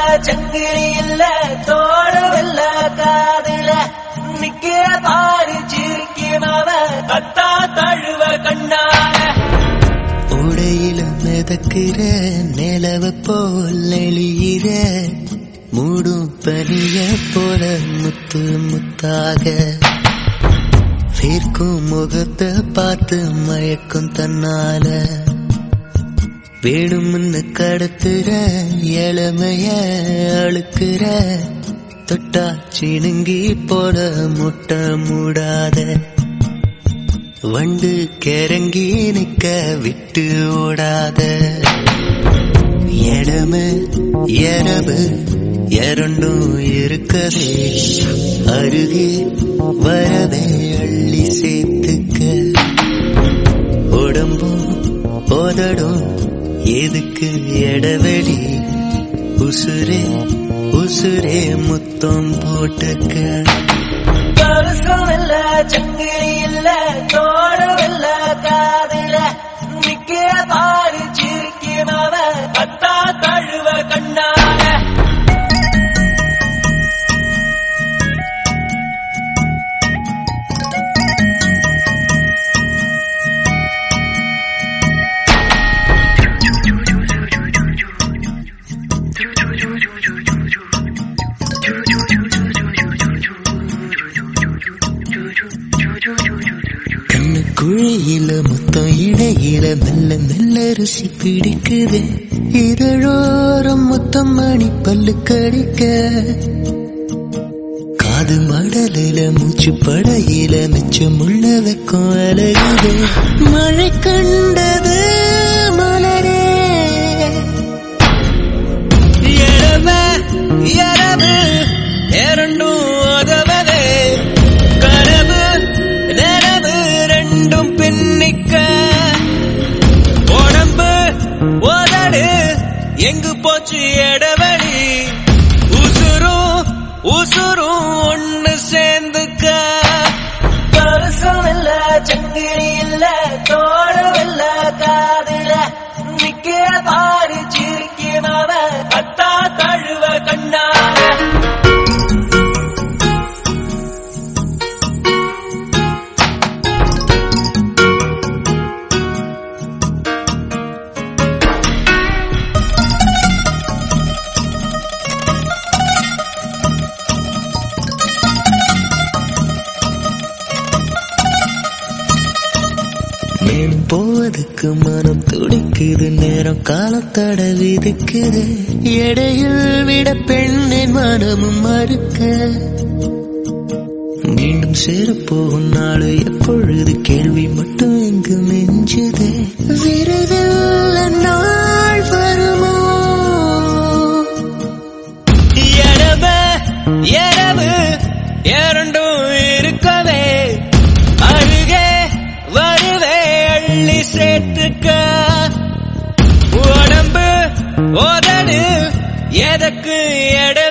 சங்கிலி இல்ல தோடவில்ல காதுல நிக்கிற பாரு சிரிக்கினவ கத்தா தழுவ கண்ணால உடையில மிதக்கிற நிலவ போல் எழியிற மூடும் பனிய போல முத்து முத்தாக வேர்க்கும் முகத்தை பார்த்து மயக்கும் தன்னால வேணும்னு கடத்துற இளமைய அழுக்குற தொட்டா சிணுங்கி போல முட்டை மூடாத வண்டு கிறங்கி நிக்க விட்டு ஓடாத இடமு இரவு இரண்டும் இருக்கவே அருகே வரவே அள்ளி சேர்த்துக்க உடம்பும் உதடும் எதுக்கு இடவெளி உசுரே உசுரே முத்தம் போட்டுக்க கருசம் இல்ல சங்கிலி இல்ல தோடவில்ல காதுல நிக்கிற பாரு சிரிக்கினவ கத்தா தழுவ கண்ணால கண்ணு குழியில மொத்தம் இடையில மெல்ல மெல்ல ருசி பிடிக்குது இதழோரம் மொத்தம் மணி பல்லு கடிக்க காது மடலில மூச்சு படையில மிச்சம் உள்ள வைக்கும் அழகுது மழை கண்டது மலரே இரவு இரவு இரண்டும் உதவவே கனவு நனவு ரெண்டும் பின்னிக்க உடம்பு உதடு எங்கு போச்சு இடவழி உசுரும் உசுரும் ஒண்ணு சேர்ந்துக்க கருசம் இல்ல சங்கிலி இல்ல தோடவில்ல காதுல நிக்கிற பாரு சிரிக்கினவ கத்தா தழுவ கண்ணால மேலும் போவதுக்கு மனம் துடிக்குது நேரம் காலத்தட விதிக்குது எடையில் விட பெண்ணின் மனமும் மறுக்க மீண்டும் சேரப்போகும் நாள் எப்பொழுது கேள்வி மட்டும் இங்கு மிஞ்சுது விரைவில் நாள் வருமோ இரவு இரவு இரண்டும் இருக்கவே அருகே வருவே அள்ளி சேர்த்துக்க உடம்பு உதடு எதற்கு எடை